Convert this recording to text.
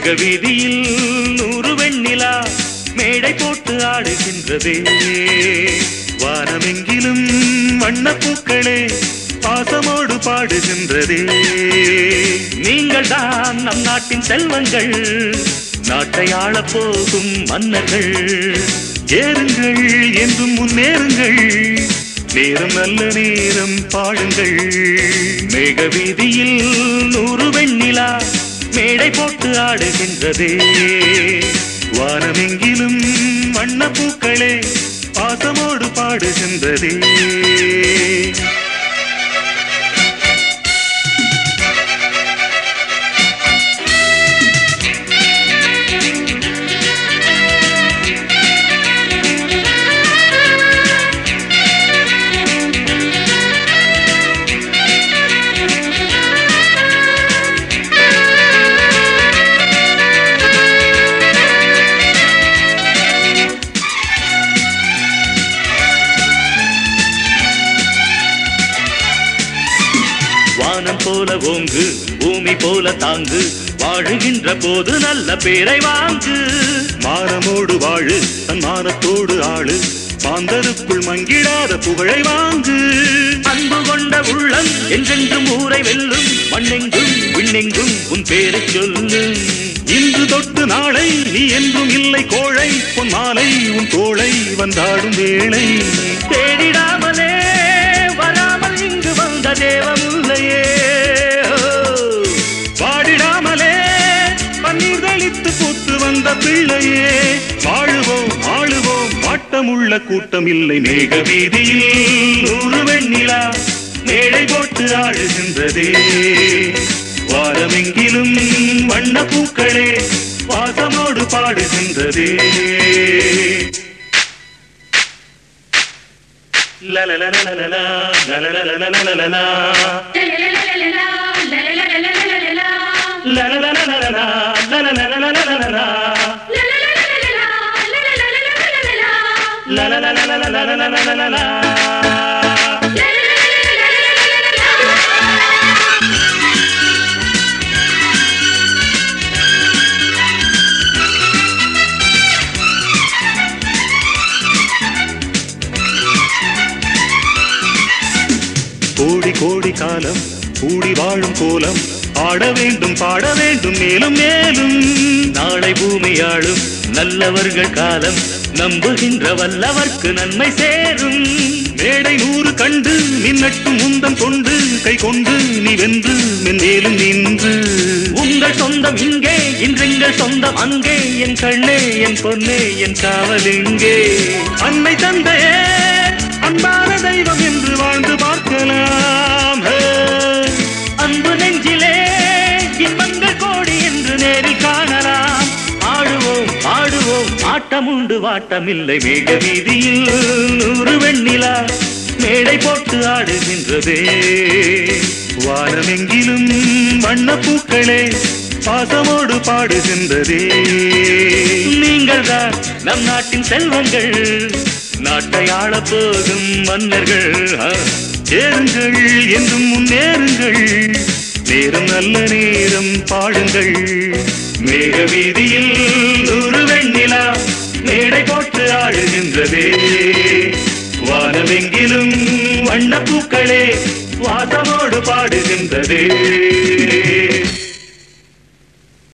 மேக வீதியில் நூறு வெண்ணிலா மேடை போட்டு ஆடுகின்றதே வானமெங்கிலும் வண்ணப்பூக்களே பாசமோடு பாடுகின்றதே நீங்கள் தான் நம் நாட்டின் செல்வங்கள் நாட்டை ஆளப் போகும் மன்னர்கள் ஏறுங்கள் என்றும் முன்னேறுங்கள் நேரம் நல்ல நேரம் பாடுங்கள் மேக வீதியில் நூறு வெண்ணிலா மேடை போட்டு ஆடுகின்றதே வானமெங்கிலும் வண்ணப்பூக்களே பாசமோடு பாடுகின்றதே வானம் போல ஓங்கு பூமி போல தாங்கு வாழுகின்ற போது நல்ல பேரை வாங்கு மானமோடு வாழு தன் மானத்தோடு ஆளு மாந்தருக்குள் மங்கிடாத புகழை வாங்கு அன்பு கொண்ட உள்ளம் என்றென்றும் ஊரை வெல்லும் மண்ணெங்கும் விண்ணெங்கும் உன் பேரை சொல்லு இன்று தொட்டு நாளை நீ என்றும் இல்லை கோழை பொன் மாலை உன் தோளை வந்தாடும் வேளை தேடிடாமலே வராமல் இங்கு வந்த தேவமுல்லையே பாடிடாமலே பன்னீர் தெளித்து பூத்து வந்த பிள்ளையே வாழுவோம் ஆளுவோம் ஆட்டமுள்ள கூட்டம் இல்லை மேக வீதியில் நூறு வெண்ணிலா மேடை போட்டு ஆடுகின்றதே வாரமெங்கிலும் வண்ண பூக்களே வாசமோடு பாடுகின்றதே லலலலலலலா, லலலலலலலலா, லலலலலலலா, லலலலலலலலா, லலலலலலலலலலா. கோடி கோடி காலம் கூடி வாழும் கோலம் ஆட வேண்டும் பாட வேண்டும் மேலும் மேலும் நாளை பூமியாளும் நல்லவர்கள் காலம் நம்புகின்ற வல்லவர்க்கு நன்மை சேரும் மேடை நூறு கண்டு நின்னட்டும் முந்தம் கொண்டு கை கொண்டு நீ வென்று மென்மேலும் நின்று உங்கள் சொந்தம் இங்கே இன்றெங்கள் சொந்தம் அங்கே என் கண்ணே என் பொன்னே என் காவல் இங்கே அன்னை தந்தையே அன்பான தெய்வம் என்று வாழ்ந்து பார்க்கலாம் ஹே. அன்பு நெஞ்சிலே இன்பங்கள் கோடி என்று நேரில் காணலாம் ஆடுவோம் ஆடுவோம் ஆட்டம் உண்டு வாட்டமில்லை மேக வீதியில் நூறு வெண்ணிலா மேடை போட்டு ஆடுகின்றதே வானமெங்கிலும் வண்ணப்பூக்களே பாசமோடு பாடுகின்றதே நீங்கள் தான் நம் நாட்டின் செல்வங்கள் நாட்டை ஆளப் போகும் மன்னர்கள் ஆ, சேருங்கள் என்றும் முன்னேறுங்கள் நேரம் நல்ல நேரம் பாடுங்கள் மேக வீதியில் நூறு வெண்ணிலா மேடை போட்டு ஆடுகின்றதே வானமெங்கிலும் வண்ணப்பூக்களே வாசமோடு பாடுகின்றதே